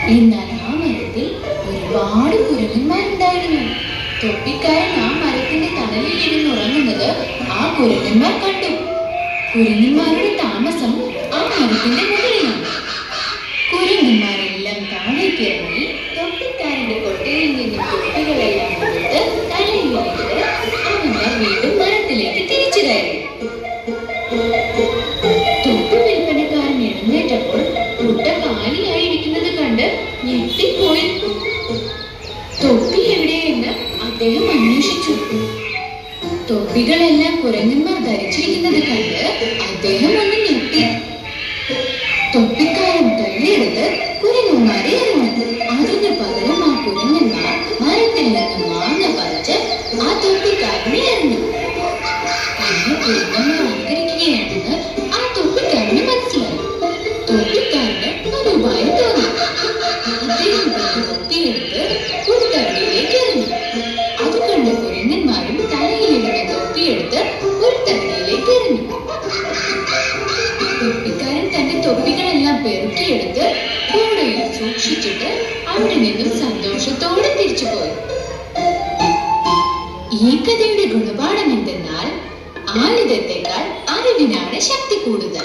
എന്നാൽ ആ മരത്തിൽ ഒരുപാട് കുരങ്ങന്മാരുണ്ടായിരുന്നു തൊപ്പിക്കാരൻ ആ മരത്തിന്റെ തണലിൽ ഇരുന്ന് ഉറങ്ങുന്നത് ആ കുരങ്ങന്മാർ കണ്ടു കുരങ്ങന്മാരുടെ താമസം ആ മരത്തിന്റെ മുകളിലാണ് കുരങ്ങന്മാരെല്ലാം താഴേക്ക് ഇറങ്ങി തൊപ്പിക്കാരന്റെ കൊട്ടയിൽ നിന്നും തൊപ്പികളെല്ലാം എടുത്ത് തലയിലിട്ട് അവന്മാർ വീണ്ടും മരത്തിലേക്ക് തിരിച്ചു കയറി തൊപ്പി വിൽപ്പനക്കാരൻ എഴുന്നേറ്റപ്പോൾ കുട്ട കാലിയായിരിക്കുന്നത് കണ്ട് ഞെട്ടിപ്പോയി തൊപ്പി എവിടെയെന്ന് അദ്ദേഹം അന്വേഷിച്ചു തൊപ്പികളെല്ലാം കുരങ്ങന്മാർ ധരിച്ചിരിക്കുന്നത് കണ്ട് അദ്ദേഹം ഒന്ന് ഞെട്ടി തൊപ്പിക്കാരൻ കല്ലെടുത്ത് കുരങ്ങന്മാരെ എറിഞ്ഞു അതിന് പകരം ആ കുരങ്ങന്മാർ മരത്തിൽ നിന്ന് മാങ്ങ പറിച്ച് ആ തൊപ്പിക്കാരനെ എറിഞ്ഞു എന്നെ കുരങ്ങന്മാർ അനുകരിക്കുകയാണെന്ന് ആ തൊപ്പിക്കാരന് മനസ്സിലായി തൊപ്പിക്കാരന് ഒരു ഭയം തോന്നി അദ്ദേഹം തന്റെ തൊപ്പിയെടുത്ത് പുൽത്തടിയിലേക്ക് എറിഞ്ഞു അത് കണ്ട കുരങ്ങന്മാരും തലയിലിരുന്ന തൊപ്പിയെടുത്ത് പുൽത്തടിയിലേക്ക് എറിഞ്ഞു തൊപ്പിക്കാരൻ തന്റെ തൊപ്പികളെല്ലാം പെറുക്കിയെടുത്ത് കൂടയിൽ സൂക്ഷിച്ചിട്ട് അവിടെ നിന്നും സന്തോഷത്തോടെ തിരിച്ചുപോയി ഈ കഥയുടെ ഗുണപാഠം എന്തെന്നാൽ ആയുധത്തെക്കാൾ അറിവിനാണ് ശക്തി കൂടുതൽ